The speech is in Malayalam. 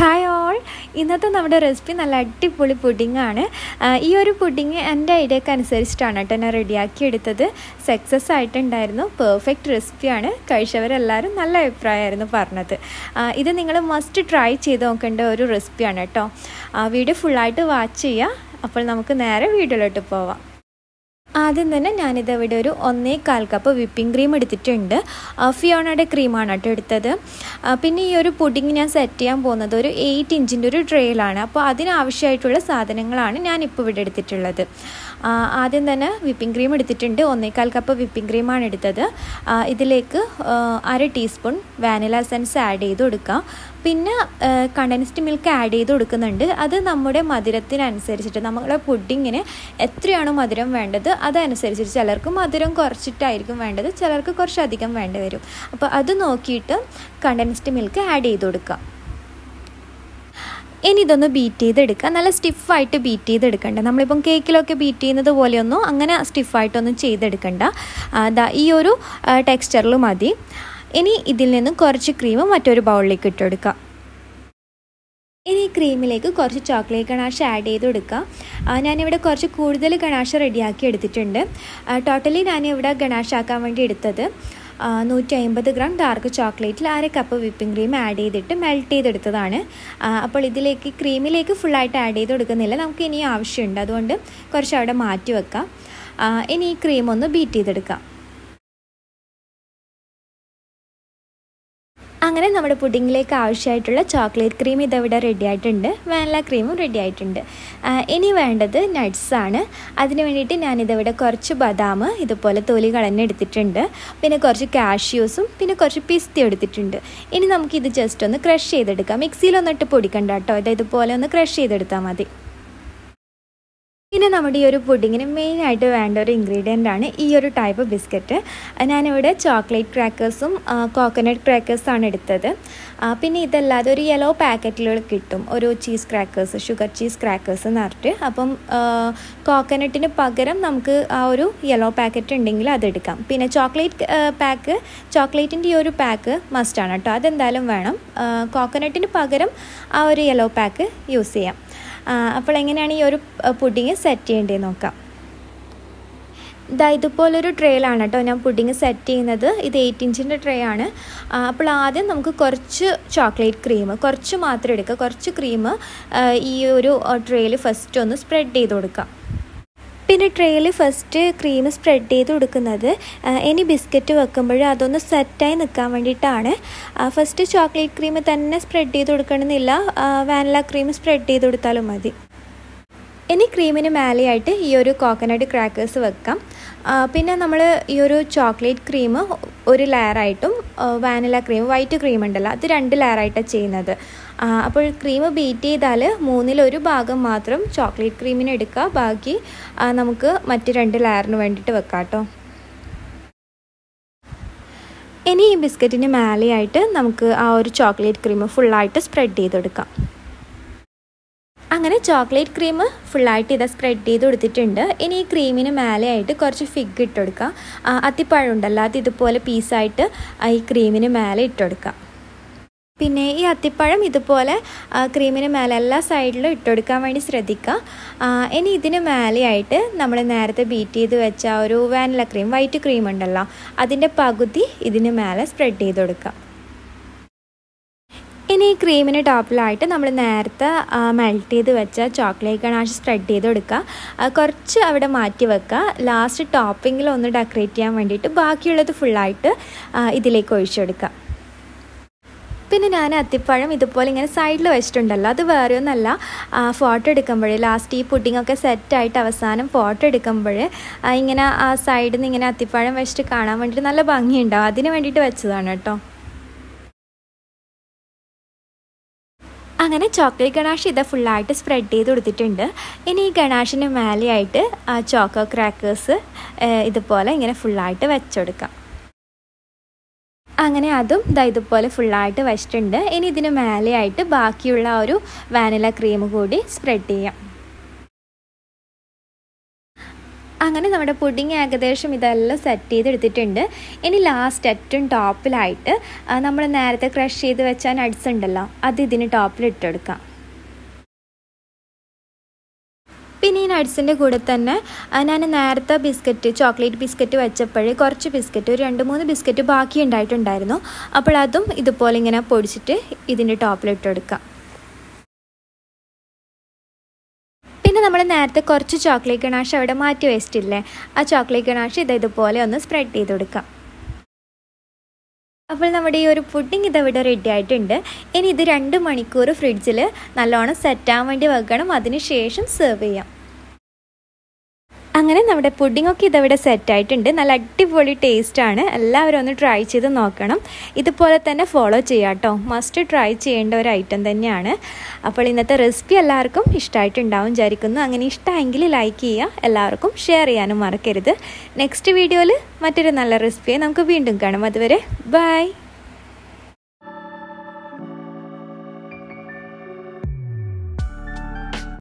ഹായ് ഓൾ ഇന്നത്തെ നമ്മുടെ റെസിപ്പി നല്ല അടിപൊളി പുഡിങ്ങാണ് ഈ ഒരു പുഡിങ് എൻ്റെ ഐഡിയക്ക് അനുസരിച്ചിട്ടാണ് കേട്ടോ ഞാൻ റെഡിയാക്കി എടുത്തത് സക്സസ് ആയിട്ടുണ്ടായിരുന്നു പെർഫെക്റ്റ് റെസിപ്പിയാണ് കഴിച്ചവരെല്ലാവരും നല്ല അഭിപ്രായമായിരുന്നു പറഞ്ഞത് ആ, ഇത് നിങ്ങൾ മസ്റ്റ് ട്രൈ ചെയ്ത് നോക്കേണ്ട ഒരു റെസിപ്പിയാണ് കേട്ടോ ആ, വീഡിയോ ഫുള്ളായിട്ട് വാച്ച് ചെയ്യുക അപ്പോൾ നമുക്ക് നേരെ വീഡിയോയിലോട്ട് പോവാം ആദ്യം തന്നെ ഞാനിത് ഇവിടെ ഒരു ഒന്നേ കാൽ കപ്പ് വിപ്പിംഗ് ക്രീം എടുത്തിട്ടുണ്ട് ആ, ഫിയോണയുടെ ക്രീമാണ് കേട്ടോ എടുത്തത് ആ, പിന്നെ ഈ ഒരു പുഡിങ് ഞാൻ സെറ്റ് ചെയ്യാൻ പോകുന്നത് ഒരു എയ്റ്റ് ഇഞ്ചിൻ്റെ ഒരു ട്രേയിലാണ് അപ്പോൾ അതിനാവശ്യമായിട്ടുള്ള സാധനങ്ങളാണ് ഞാനിപ്പോൾ ഇവിടെ എടുത്തിട്ടുള്ളത് ആ, ആദ്യം തന്നെ വിപ്പിംഗ് ക്രീം എടുത്തിട്ടുണ്ട് ഒന്നേകാൽ കപ്പ് വിപ്പിംഗ് ക്രീമാണ് എടുത്തത് ആ, ഇതിലേക്ക് ആ, അര ടീസ്പൂൺ വാനില എസൻസ് ആഡ് ചെയ്ത് കൊടുക്കാം പിന്നെ കണ്ടൻസ്ഡ് മിൽക്ക് ആഡ് ചെയ്ത് കൊടുക്കുന്നുണ്ട് അത് നമ്മുടെ മധുരത്തിനനുസരിച്ചിട്ട് നമ്മുടെ പുഡിങ്ങിന് എത്രയാണോ മധുരം വേണ്ടത് അതനുസരിച്ചിട്ട് ചിലർക്ക് മധുരം കുറച്ചിട്ടായിരിക്കും വേണ്ടത് ചിലർക്ക് കുറച്ചധികം വേണ്ടി വരും അപ്പോൾ അത് നോക്കിയിട്ട് കണ്ടൻസ്ഡ് മിൽക്ക് ആഡ് ചെയ്ത് കൊടുക്കാം ഇനി ഇതൊന്ന് ബീറ്റ് ചെയ്തെടുക്കുക നല്ല സ്റ്റിഫായിട്ട് ബീറ്റ് ചെയ്തെടുക്കണ്ട നമ്മളിപ്പം കേക്കിലൊക്കെ ബീറ്റ് ചെയ്യുന്നത് പോലെയൊന്നും അങ്ങനെ സ്റ്റിഫായിട്ടൊന്നും ചെയ്തെടുക്കണ്ട ആ, ദാ ഈ ഒരു ടെക്സ്ചറിൽ മതി ഇനി ഇതിൽ നിന്നും കുറച്ച് ക്രീം മറ്റൊരു ബൗളിലേക്ക് ഇട്ടെടുക്കുക ഇനി ഈ ക്രീമിലേക്ക് കുറച്ച് ചോക്ലേറ്റ് ഗണാഷ് ആഡ് ചെയ്ത് കൊടുക്കുക ആ, ഞാനിവിടെ കുറച്ച് കൂടുതൽ ഗണാഷ് റെഡിയാക്കി എടുത്തിട്ടുണ്ട് ടോട്ടലി ഞാനിവിടെ ഗണാഷ് ആക്കാൻ വേണ്ടി എടുത്തത് നൂറ്റി അമ്പത് ഗ്രാം ഡാർക്ക് ചോക്ലേറ്റിൽ അര കപ്പ് വിപ്പിംഗ് ക്രീം ആഡ് ചെയ്തിട്ട് മെൽറ്റ് ചെയ്തെടുത്തതാണ് ആ, അപ്പോൾ ഇതിലേക്ക് ക്രീമിലേക്ക് ഫുള്ളായിട്ട് ആഡ് ചെയ്ത് കൊടുക്കുന്നില്ല നമുക്ക് ഇനി ആവശ്യമുണ്ട് അതുകൊണ്ട് കുറച്ച് അവിടെ മാറ്റി വെക്കാം ആ, ഇനി ഈ ക്രീം ഒന്ന് ബീറ്റ് ചെയ്തെടുക്കാം അങ്ങനെ നമ്മുടെ പുഡിങ്ങിലേക്ക് ആവശ്യമായിട്ടുള്ള ചോക്ലേറ്റ് ക്രീം ഇതവിടെ റെഡി ആയിട്ടുണ്ട് വാനില ക്രീമും റെഡി ആയിട്ടുണ്ട് ആ, ഇനി വേണ്ടത് നട്ട്സാണ് അതിന് വേണ്ടിയിട്ട് ഞാനിതിവിടെ കുറച്ച് ബദാം ഇതുപോലെ തൊലി കളഞ്ഞെടുത്തിട്ടുണ്ട് പിന്നെ കുറച്ച് കാഷ്യൂസും പിന്നെ കുറച്ച് പിസ്തി എടുത്തിട്ടുണ്ട് ഇനി നമുക്കിത് ജസ്റ്റ് ഒന്ന് ക്രഷ് ചെയ്തെടുക്കാം മിക്സിയിലൊന്നിട്ട് പൊടിക്കണ്ട കേട്ടോ ഇത് ഇതുപോലെ ഒന്ന് ക്രഷ് ചെയ്തെടുത്താൽ മതി പിന്നെ നമ്മുടെ ഈ ഒരു പുഡിങ്ങിന് മെയിനായിട്ട് വേണ്ട ഒരു ഇൻഗ്രീഡിയൻ്റ് ആണ് ഈ ഒരു ടൈപ്പ് ബിസ്ക്കറ്റ് ഞാനിവിടെ ചോക്ലേറ്റ് ക്രാക്കേഴ്സും കോക്കനട്ട് ക്രാക്കേഴ്സാണ് എടുത്തത് ആ, പിന്നെ ഇതല്ലാതെ ഒരു യെല്ലോ പാക്കറ്റിൽ കിട്ടും ഒരു cheese crackers sugar cheese crackers എന്ന് പറഞ്ഞിട്ട് അപ്പം കോക്കനട്ടിന് പകരം നമുക്ക് ആ ഒരു യെല്ലോ പാക്കറ്റ് ഉണ്ടെങ്കിൽ അതെടുക്കാം പിന്നെ ചോക്ലേറ്റ് പാക്ക് ചോക്ലേറ്റിൻ്റെ ഈ ഒരു പാക്ക് മസ്റ്റാണ് കേട്ടോ അതെന്തായാലും വേണം കോക്കനട്ടിന് പകരം ആ ഒരു യെല്ലോ പാക്ക് യൂസ് ചെയ്യാം ആ, അപ്പോൾ എങ്ങനെയാണ് ഈ ഒരു പുഡിങ് സെറ്റ് ചെയ്യേണ്ടത് നോക്കാം ഇതാ ഇതുപോലൊരു ട്രേയിലാണ് കേട്ടോ ഞാൻ പുഡിങ് സെറ്റ് ചെയ്യുന്നത് ഇത് എയ്റ്റ് ഇഞ്ചിൻ്റെ ട്രേ ആണ് ആ, അപ്പോൾ ആദ്യം നമുക്ക് കുറച്ച് ചോക്ലേറ്റ് ക്രീം കുറച്ച് മാത്രം എടുക്കുക കുറച്ച് ക്രീം ഈ ഒരു ട്രേയിൽ ഫസ്റ്റ് ഒന്ന് സ്പ്രെഡ് ചെയ്ത് കൊടുക്കാം പിന്നെ ട്രേയിൽ ഫസ്റ്റ് ക്രീം സ്പ്രെഡ് ചെയ്ത് കൊടുക്കുന്നത് ആ, ഇനി ബിസ്ക്കറ്റ് വെക്കുമ്പോൾ അതൊന്ന് സെറ്റായി നിൽക്കാൻ വേണ്ടിയിട്ടാണ് ഫസ്റ്റ് ചോക്ലേറ്റ് ക്രീം തന്നെ സ്പ്രെഡ് ചെയ്ത് കൊടുക്കണമെന്നില്ല വാനില ക്രീം സ്പ്രെഡ് ചെയ്ത് കൊടുത്താലും മതി ഇനി ക്രീമിന് മേലെയായിട്ട് ഈ ഒരു കോക്കനട്ട് ക്രാക്കേഴ്സ് വെക്കാം ആ, പിന്നെ നമ്മൾ ഈ ഒരു ചോക്ലേറ്റ് ക്രീം ഒരു ലെയറായിട്ടും വാനില ക്രീം വൈറ്റ് ക്രീം ഉണ്ടല്ലോ അത് രണ്ട് ലെയറായിട്ടാണ് ചെയ്യുന്നത് ആ, അപ്പോൾ ക്രീം ബീറ്റ് ചെയ്താൽ മൂന്നിലൊരു ഭാഗം മാത്രം ചോക്ലേറ്റ് ക്രീമിന് എടുക്കുക ബാക്കി ആ, നമുക്ക് മറ്റ് രണ്ട് ലെയറിന് വേണ്ടിയിട്ട് വെക്കാം കേട്ടോ ഇനി ഈ ബിസ്ക്കറ്റിന് മേലെയായിട്ട് നമുക്ക് ആ ഒരു ചോക്ലേറ്റ് ക്രീം ഫുള്ളായിട്ട് സ്പ്രെഡ് ചെയ്തെടുക്കാം അങ്ങനെ ചോക്ലേറ്റ് ക്രീം ഫുള്ളായിട്ട് ഇത് സ്പ്രെഡ് ചെയ്ത് കൊടുത്തിട്ടുണ്ട് ഇനി ഈ ക്രീമിന് മേലെയായിട്ട് കുറച്ച് ഫിഗ് ഇട്ട് കൊടുക്കാം ആ, അത്തിപ്പഴം ഉണ്ടല്ലോ അത് ഇതുപോലെ പീസായിട്ട് ഈ ക്രീമിന് മേലെ ഇട്ട് കൊടുക്കാം പിന്നെ ഈ അത്തിപ്പഴം ഇതുപോലെ ആ, ക്രീമിന് മേലെ എല്ലാ സൈഡിലും ഇട്ടുകൊടുക്കാൻ വേണ്ടി ശ്രദ്ധിക്കുക ആ, ഇനി ഇതിന് മേലെയായിട്ട് നമ്മൾ നേരത്തെ ബീറ്റ് ചെയ്ത് വെച്ച ആ ഒരു വാനില ക്രീം വൈറ്റ് ക്രീം ഉണ്ടല്ലോ അതിൻ്റെ പകുതി ഇതിന് മേലെ സ്പ്രെഡ് ചെയ്ത് കൊടുക്കുക ഇനി ഈ ക്രീമിന് ടോപ്പിലായിട്ട് നമ്മൾ നേരത്തെ മെൽറ്റ് ചെയ്ത് വെച്ച ചോക്ലേറ്റ് ഗണാഷ് സ്പ്രെഡ് ചെയ്ത് കൊടുക്കുക ആ, കുറച്ച് അവിടെ മാറ്റി വെക്കുക ലാസ്റ്റ് ടോപ്പിങ്ങിൽ ഒന്ന് ഡെക്കറേറ്റ് ചെയ്യാൻ വേണ്ടിയിട്ട് ബാക്കിയുള്ളത് ഫുള്ളായിട്ട് ഇതിലേക്ക് ഒഴിച്ചെടുക്കുക പിന്നെ ഞാൻ അത്തിപ്പഴം ഇതുപോലെ ഇങ്ങനെ സൈഡിൽ വെച്ചിട്ടുണ്ടല്ലോ അത് വേറെ ഒന്നല്ല ഫോട്ടോ എടുക്കുമ്പോൾ ലാസ്റ്റ് ഈ പുഡിങ്ങൊക്കെ സെറ്റായിട്ട് അവസാനം ഫോട്ടോ എടുക്കുമ്പോൾ ഇങ്ങനെ ആ സൈഡിൽ നിന്ന് ഇങ്ങനെ അത്തിപ്പഴം വെച്ചിട്ട് കാണാൻ വേണ്ടിയിട്ട് നല്ല ഭംഗിയുണ്ടാവും അതിന് വേണ്ടിയിട്ട് വെച്ചതാണ് കേട്ടോ അങ്ങനെ ചോക്ലേറ്റ് ഗണാഷ് ഇത് ഫുള്ളായിട്ട് സ്പ്രെഡ് ചെയ്ത് കൊടുത്തിട്ടുണ്ട് ഇനി ഈ ഗണാഷിന് മേലെയായിട്ട് ആ ചോക്കോ ക്രാക്കേഴ്സ് ഇതുപോലെ ഇങ്ങനെ ഫുള്ളായിട്ട് വെച്ചെടുക്കാം അങ്ങനെ അതും ദാ ഇതുപോലെ ഫുള്ളായിട്ട് വെച്ചിട്ടുണ്ട് ഇനി ഇതിന് മേലെയായിട്ട് ബാക്കിയുള്ള ആ ഒരു വാനില ക്രീം കൂടി സ്പ്രെഡ് ചെയ്യാം അങ്ങനെ നമ്മുടെ പുഡിങ് ഏകദേശം ഇതെല്ലാം സെറ്റ് ചെയ്തെടുത്തിട്ടുണ്ട് ഇനി ലാസ്റ്റ് ഏറ്റവും ടോപ്പിലായിട്ട് നമ്മൾ നേരത്തെ ക്രഷ് ചെയ്ത് വെച്ച നട്ട്സ് ഉണ്ടല്ലോ അത് ഇതിന് ടോപ്പിൽ ഇട്ടെടുക്കാം പിന്നെ ഈ നട്ട്സിൻ്റെ കൂടെ തന്നെ ഞാൻ നേരത്തെ ബിസ്ക്കറ്റ് ചോക്ലേറ്റ് ബിസ്ക്കറ്റ് വെച്ചപ്പോഴേ കുറച്ച് ബിസ്ക്കറ്റ് ഒരു രണ്ട് മൂന്ന് ബിസ്ക്കറ്റ് ബാക്കി ഉണ്ടായിട്ടുണ്ടായിരുന്നു അപ്പോൾ അതും ഇതുപോലെ ഇങ്ങനെ പൊടിച്ചിട്ട് ഇതിൻ്റെ ടോപ്പിലിട്ടെടുക്കാം പിന്നെ നമ്മൾ നേരത്തെ കുറച്ച് ചോക്ലേറ്റ് ഗണാഷ് അവിടെ മാറ്റി വെച്ചിട്ടില്ലേ ആ ചോക്ലേറ്റ് ഗണാഷ് ഇത് ഇതുപോലെ ഒന്ന് സ്പ്രെഡ് ചെയ്ത് കൊടുക്കാം അപ്പോൾ നമ്മുടെ ഈ ഒരു പുഡിംഗ് ഇതവിടെ റെഡി ആയിട്ടുണ്ട് ഇനി ഇത് രണ്ട് മണിക്കൂർ ഫ്രിഡ്ജിൽ നല്ലോണം സെറ്റാൻ വേണ്ടി വെക്കണം അതിന് ശേഷം സെർവ് ചെയ്യാം അങ്ങനെ നമ്മുടെ പുഡിങ്ങൊക്കെ ഇതവിടെ സെറ്റായിട്ടുണ്ട് നല്ല അടിപൊളി ടേസ്റ്റാണ് എല്ലാവരും ഒന്ന് ട്രൈ ചെയ്ത് നോക്കണം ഇതുപോലെ തന്നെ ഫോളോ ചെയ്യാം കേട്ടോ മസ്റ്റ് ട്രൈ ചെയ്യേണ്ട ഒരു ഐറ്റം തന്നെയാണ് അപ്പോൾ ഇന്നത്തെ റെസിപ്പി എല്ലാവർക്കും ഇഷ്ടമായിട്ടുണ്ടാവും വിചാരിക്കുന്നു അങ്ങനെ ഇഷ്ടമെങ്കിൽ ലൈക്ക് ചെയ്യുക എല്ലാവർക്കും ഷെയർ ചെയ്യാനും മറക്കരുത് നെക്സ്റ്റ് വീഡിയോയിൽ മറ്റൊരു നല്ല റെസിപ്പിയെ നമുക്ക് വീണ്ടും കാണാം അതുവരെ ബൈ